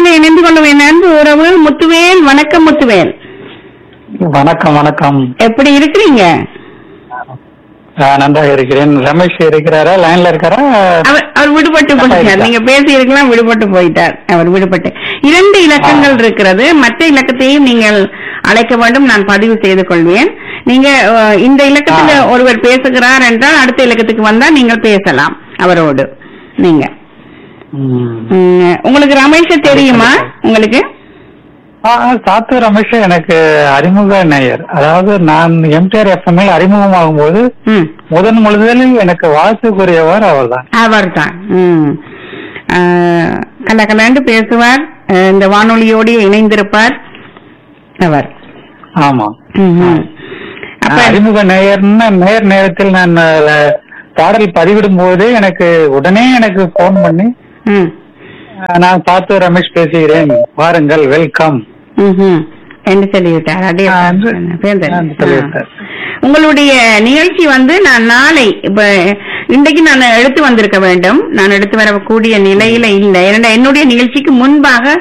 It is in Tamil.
நிகழ்ச்சியில இணைந்து கொள்ளும் என் அன்பு உறவு முத்துவேல் வணக்கம் முத்துவேல் வணக்கம் வணக்கம் எப்படி இருக்கிறீங்க நான் நன்றாக இருக்கிறேன் ரமேஷ் இருக்கிறாரா லைன்ல இருக்காரா அவர் அவர் விடுபட்டு போயிட்டார் நீங்க பேசி இருக்கலாம் விடுபட்டு போயிட்டார் அவர் விடுபட்டு இரண்டு இலக்கங்கள் இருக்கிறது மற்ற இலக்கத்தையும் நீங்கள் அழைக்க வேண்டும் நான் பதிவு செய்து கொள்வேன் நீங்க அஹ், இந்த இலக்கத்துல ஆ. ஒருவர் பேசுகிறார் என்றால் அடுத்த இலக்கத்துக்கு வந்தா நீங்கள் பேசலாம் அவரோடு நீங்க ம். ம், உங்களுக்கு ரமேஷ தெரியுமா உங்களுக்கு ஆ, சாத்து ரமேஷ் எனக்கு அறிமுக நேயர் அதாவது நான் எம்டிஆர் எஃப்எம்எல் அறிமுகமாகும் போது ம் முதன் முழுதலில் எனக்கு வாழ்த்துக்குரியவர் அவர்தான் அவர்தான் ம் ஆஹ், கலகலன்னு பேசுவார் அஹ், இந்த வானொலியோடு இணைந்திருப்பார் அவர் ஆமா ம், ம். அப்ப அறிமுக நேயர்னு நேர் நேரத்தில் நான் அஹ், பாடல் பதிவிடும் போதே எனக்கு உடனே எனக்கு போன் பண்ணி ம், அஹ், நான் சாத்து ரமேஷ் பேசுகிறேன் வாருங்கள் வெல்கம் ம், ம். என்று சொல்லிவிட்டார் அப்படியே ஆ, என்று- பேர்ந்தேன். ஆ, சொல்லிவிட்டார். ஆ. உங்களுடைய நிகழ்ச்சி வந்து நான் நாளை இப்ப இன்றைக்கு நான் எடுத்து வந்திருக்க வேண்டும் நான் எடுத்து வரக்கூடிய நிலையில இல்லை ஏன்னா என்னுடைய நிகழ்ச்சிக்கு முன்பாக